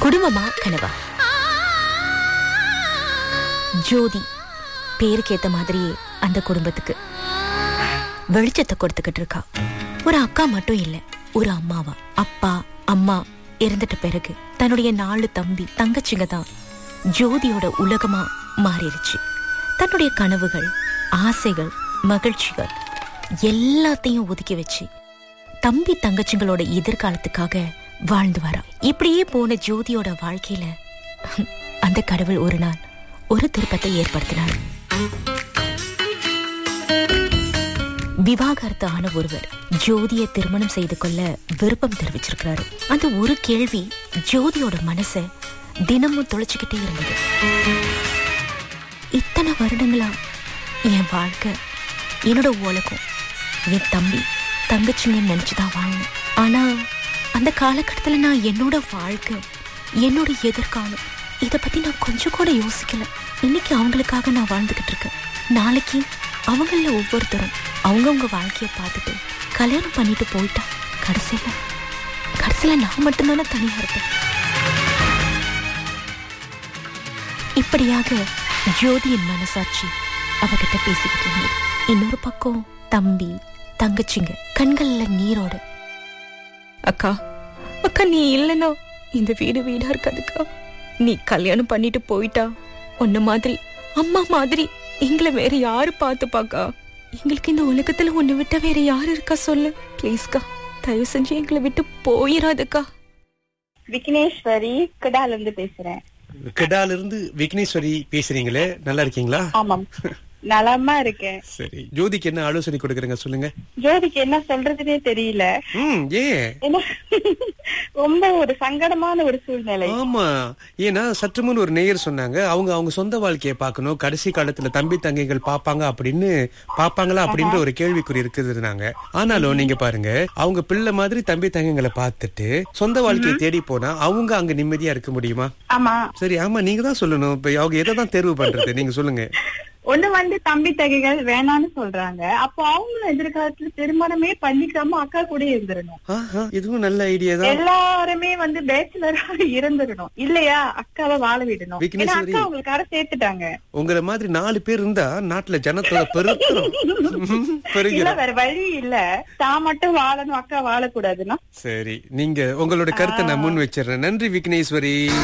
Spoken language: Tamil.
குடும்பமா கனவா ஜோதி பேருக்கு ஏத்த மாதிரியே அந்த குடும்பத்துக்கு வெளிச்சத்தை கொடுத்துக்கிட்டு இருக்கா ஒரு அக்கா மட்டும் இல்ல ஒரு அம்மாவா அப்பா அம்மா இறந்துட்ட பிறகு தன்னுடைய நாலு தம்பி தங்கச்சிங்க தான் ஜோதியோட உலகமா மாறிடுச்சு தன்னுடைய கனவுகள் ஆசைகள் மகிழ்ச்சிகள் எல்லாத்தையும் ஒதுக்கி வச்சு தம்பி தங்கச்சிங்களோட எதிர்காலத்துக்காக வாழ்ந்து வரா இப்படியே போன ஜோதியோட வாழ்க்கையில அந்த கடவுள் ஒரு நாள் ஒரு திருப்பத்தை ஏற்படுத்தினார் விவாகரத்து ஆன ஒருவர் ஜோதியை திருமணம் செய்து கொள்ள விருப்பம் தெரிவிச்சிருக்கிறாரு அந்த ஒரு கேள்வி ஜோதியோட மனச தினமும் தொலைச்சுக்கிட்டே இருந்தது இத்தனை வருடங்களா என் வாழ்க்கை என்னோட உலகம் என் தம்பி தங்கச்சிங்கன்னு நினைச்சுதான் வாழணும் ஆனா அந்த காலகட்டத்துல நான் என்னோட வாழ்க்கை என்னோட எதிர்காலம் இத பத்தி நான் கொஞ்சம் கூட யோசிக்கல இன்னைக்கு அவங்களுக்காக நான் வாழ்ந்துகிட்டு இருக்கேன் நாளைக்கு அவங்கள ஒவ்வொருத்தரும் அவங்கவுங்க வாழ்க்கைய பார்த்துட்டு கல்யாணம் பண்ணிட்டு போயிட்டா கடைசியில கடைசியில நான் மட்டும்தானே தனியா இருப்பேன் இப்படியாக ஜோதியின் மனசாட்சி அவகிட்ட பேசிக்கிட்டு இருந்தது இன்னொரு பக்கம் தம்பி தங்கச்சிங்க கண்கள்ல நீரோட அக்கா அக்கா நீ இல்லைன்னா இந்த வீடு வீடா இருக்காதுக்கா நீ கல்யாணம் பண்ணிட்டு போயிட்டா உன்ன மாதிரி அம்மா மாதிரி எங்களை வேற யாரு பார்த்துப்பாக்கா எங்களுக்கு இந்த உலகத்துல உன்னை விட்ட வேற யாரு இருக்கா சொல்லு ப்ளீஸ்க்கா தயவு செஞ்சு எங்களை விட்டு போயிடாதக்கா விக்னேஸ்வரி கிடால இருந்து பேசுறேன் கெடால இருந்து விக்னேஸ்வரி பேசுறீங்களே நல்லா இருக்கீங்களா ஆமாம் நலமா இருக்கேன் சரி ஜோதிக்கு என்ன ஆலோசனை கொடுக்குறீங்க சொல்லுங்க ஜோதிக்கு என்ன சொல்றதுனே தெரியல ம் ஏன் ஏன்னா ரொம்ப ஒரு சங்கடமான ஒரு சூழ்நிலை ஆமா ஏன்னா சற்று முன் ஒரு நேயர் சொன்னாங்க அவங்க அவங்க சொந்த வாழ்க்கையை பார்க்கணும் கடைசி காலத்துல தம்பி தங்கைகள் பாப்பாங்க அப்படின்னு பாப்பாங்களா அப்படின்ற ஒரு கேள்விக்குறி இருக்குதுனாங்க ஆனாலும் நீங்க பாருங்க அவங்க பிள்ளை மாதிரி தம்பி தங்கைகளை பார்த்துட்டு சொந்த வாழ்க்கையை தேடி போனா அவங்க அங்க நிம்மதியா இருக்க முடியுமா ஆமா சரி ஆமா நீங்க தான் சொல்லணும் இப்ப அவங்க எதை தான் தேர்வு பண்றது நீங்க சொல்லுங்க ஒண்ணு வந்து தம்பி தகைகள் வேணாம்னு சொல்றாங்க அப்போ அவங்களும் எதிர்காலத்துல திருமணமே பண்ணிக்காம அக்கா கூட இருந்துடணும் ஆஹா, இதுவும் நல்ல ஐடியா தான் எல்லாருமே வந்து பேச்சுலரா இருந்துடணும் இல்லையா அக்காவை வாழ விடணும் ஏன்னா விக்னேஸ்வரி. அக்கா உங்களுக்கு கரை சேர்த்துட்டாங்க உங்களை மாதிரி நாலு பேர் இருந்தா நாட்டுல ஜனத்தொகை பெருக்கிறோம் இல்ல பெருகிறோம் வேற வழி இல்ல தான் மட்டும் வாழணும் அக்கா வாழக்கூடாதுன்னா சரி நீங்க உங்களோட கருத்தை நான் முன் வச்சிடுறேன் நன்றி விக்னேஸ்வரி